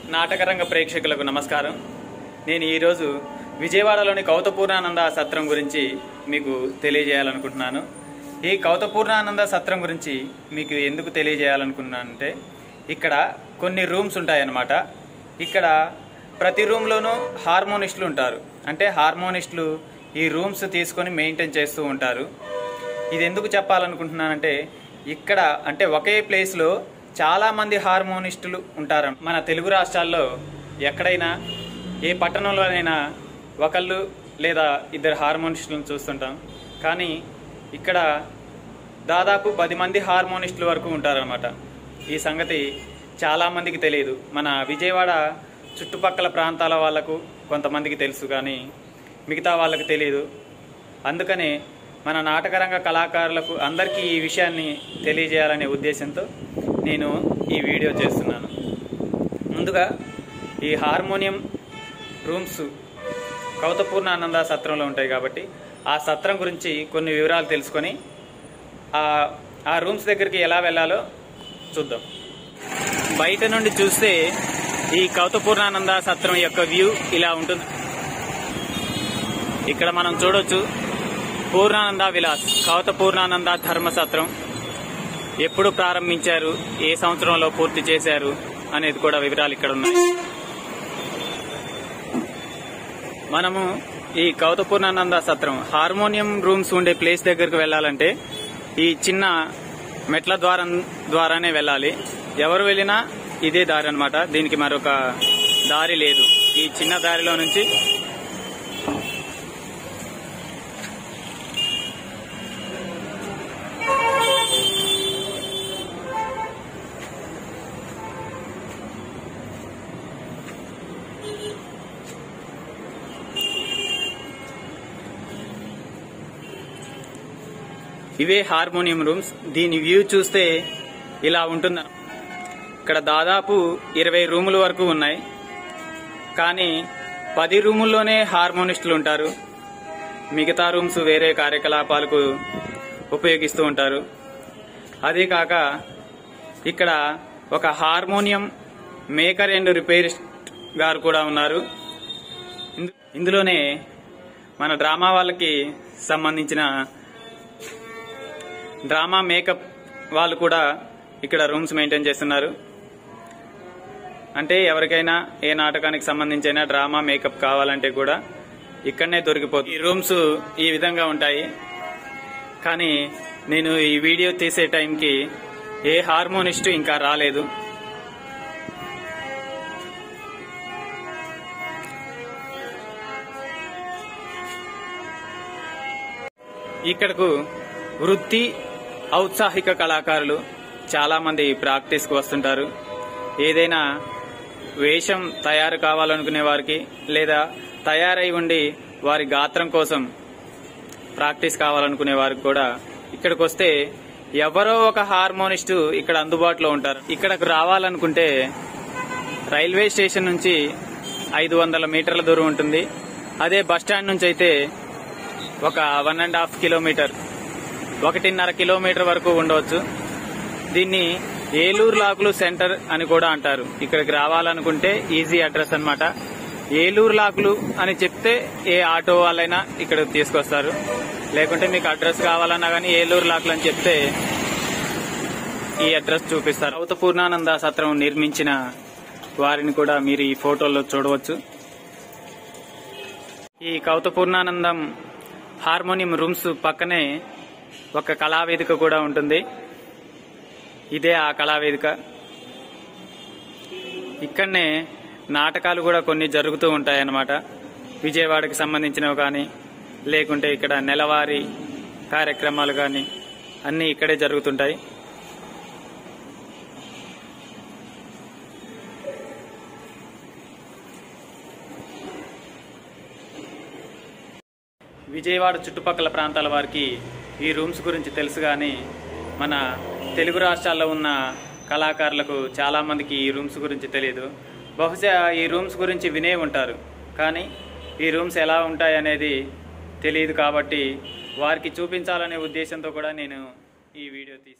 నాటకరంగ ప్రేక్షకులకు నమస్కారం నేను ఈరోజు విజయవాడలోని కౌతపూర్ణానంద సత్రం గురించి మీకు తెలియజేయాలనుకుంటున్నాను ఈ కౌతపూర్ణానంద సత్రం గురించి మీకు ఎందుకు తెలియజేయాలనుకున్నానంటే ఇక్కడ కొన్ని రూమ్స్ ఉంటాయన్నమాట ఇక్కడ ప్రతి రూమ్లోనూ హార్మోనిస్టులు ఉంటారు అంటే హార్మోనిస్టులు ఈ రూమ్స్ తీసుకొని మెయింటైన్ చేస్తూ ఉంటారు ఇది ఎందుకు చెప్పాలనుకుంటున్నానంటే ఇక్కడ అంటే ఒకే ప్లేస్లో చాలా మంది హార్మోనిస్టులు ఉంటారు మన తెలుగు రాష్ట్రాల్లో ఎక్కడైనా ఏ పట్టణంలోనైనా ఒకళ్ళు లేదా ఇద్దరు హార్మోనిస్టులను చూస్తుంటాం కానీ ఇక్కడ దాదాపు పది మంది హార్మోనిస్టుల వరకు ఉంటారనమాట ఈ సంగతి చాలామందికి తెలియదు మన విజయవాడ చుట్టుపక్కల ప్రాంతాల వాళ్ళకు కొంతమందికి తెలుసు కానీ మిగతా వాళ్ళకి తెలియదు అందుకనే మన నాటకరంగ కళాకారులకు అందరికీ ఈ విషయాన్ని తెలియజేయాలనే ఉద్దేశంతో నేను ఈ వీడియో చేస్తున్నాను ముందుగా ఈ హార్మోనియం రూమ్స్ కౌతపూర్ణానంద సత్రంలో ఉంటాయి కాబట్టి ఆ సత్రం గురించి కొన్ని వివరాలు తెలుసుకొని ఆ ఆ రూమ్స్ దగ్గరికి ఎలా వెళ్ళాలో చూద్దాం బయట నుండి చూస్తే ఈ కౌతపూర్ణానంద సత్రం యొక్క వ్యూ ఇలా ఉంటుంది ఇక్కడ మనం చూడొచ్చు పూర్ణానంద విలాస్ కౌత పూర్ణానంద ధర్మసత్రం ఎప్పుడు ప్రారంభించారు ఏ సంవత్సరంలో పూర్తి చేశారు అనేది కూడా వివరాలు ఇక్కడ ఉన్నాయి మనము ఈ కౌత పూర్ణానంద సత్రం హార్మోనియం రూమ్స్ ఉండే ప్లేస్ దగ్గరకు వెళ్ళాలంటే ఈ చిన్న మెట్ల ద్వారం ద్వారానే వెళ్ళాలి ఎవరు వెళ్ళినా ఇదే దారి అనమాట దీనికి మరొక దారి లేదు ఈ చిన్న దారిలో నుంచి ఇవే హార్మోనియం రూమ్స్ దీని వ్యూ చూస్తే ఇలా ఉంటుంది ఇక్కడ దాదాపు ఇరవై రూముల వరకు ఉన్నాయి కానీ పది రూముల్లోనే హార్మోనిస్టులు ఉంటారు మిగతా రూమ్స్ వేరే కార్యకలాపాలకు ఉపయోగిస్తూ ఉంటారు అదే కాక ఇక్కడ ఒక హార్మోనియం మేకర్ అండ్ రిపేరిస్ట్ గారు కూడా ఉన్నారు ఇందు- ఇందులోనే మన డ్రామా వాళ్ళకి సంబంధించిన డ్రామా మేకప్ వాళ్ళు కూడా ఇక్కడ రూమ్స్ మెయింటైన్ చేస్తున్నారు అంటే ఎవరికైనా ఏ నాటకానికి సంబంధించిన డ్రామా మేకప్ కావాలంటే కూడా ఇక్కడనే దొరికిపోతుంది ఈ రూమ్స్ ఈ విధంగా ఉంటాయి కానీ నేను ఈ వీడియో తీసే టైంకి ఏ హార్మోనిస్టు ఇంకా రాలేదు ఇక్కడకు వృత్తి ఔత్సాహిక కళాకారులు చాలా మంది ప్రాక్టీస్ కు వస్తుంటారు ఏదైనా వేషం తయారు కావాలనుకునే వారికి లేదా తయారై ఉండి వారి గాత్రం కోసం ప్రాక్టీస్ కావాలనుకునే వారికి కూడా ఇక్కడికి వస్తే ఎవరో ఒక హార్మోనిస్టు ఇక్కడ అందుబాటులో ఉంటారు ఇక్కడకు రావాలనుకుంటే రైల్వే స్టేషన్ నుంచి ఐదు వందల మీటర్ల దూరం ఉంటుంది అదే బస్ స్టాండ్ నుంచి అయితే ఒక వన్ అండ్ హాఫ్ కిలోమీటర్ ఒకటిన్నర కిలోమీటర్ వరకు ఉండవచ్చు దీన్ని ఏలూరు లాకులు సెంటర్ అని కూడా అంటారు ఇక్కడికి రావాలనుకుంటే ఈజీ అడ్రస్ అన్నమాట ఏలూరు లాకులు అని చెప్తే ఏ ఆటో వాళ్ళైనా ఇక్కడికి తీసుకొస్తారు లేకుంటే మీకు అడ్రస్ కావాలన్నా కానీ ఏలూరు లాకులు అని చెప్తే ఈ అడ్రస్ చూపిస్తారు అవత పూర్ణానంద సత్రం నిర్మించిన వారిని కూడా మీరు ఈ ఫోటోలో చూడవచ్చు ఈ కౌత పూర్ణానందం హార్మోనియం రూమ్స్ పక్కనే ఒక కళావేదిక కూడా ఉంటుంది ఇదే ఆ కళావేదిక ఇక్కడనే నాటకాలు కూడా కొన్ని జరుగుతూ ఉంటాయి అన్నమాట విజయవాడకి సంబంధించినవి కానీ లేకుంటే ఇక్కడ నెలవారీ కార్యక్రమాలు కానీ అన్నీ ఇక్కడే జరుగుతుంటాయి విజయవాడ చుట్టుపక్కల ప్రాంతాల వారికి ఈ రూమ్స్ గురించి తెలుసు కానీ మన తెలుగు రాష్ట్రాల్లో ఉన్న కళాకారులకు చాలా మందికి ఈ రూమ్స్ గురించి తెలియదు బహుశా ఈ రూమ్స్ గురించి వినే ఉంటారు కానీ ఈ రూమ్స్ ఎలా ఉంటాయి అనేది తెలియదు కాబట్టి వారికి చూపించాలనే ఉద్దేశంతో కూడా నేను ఈ వీడియో తీసాను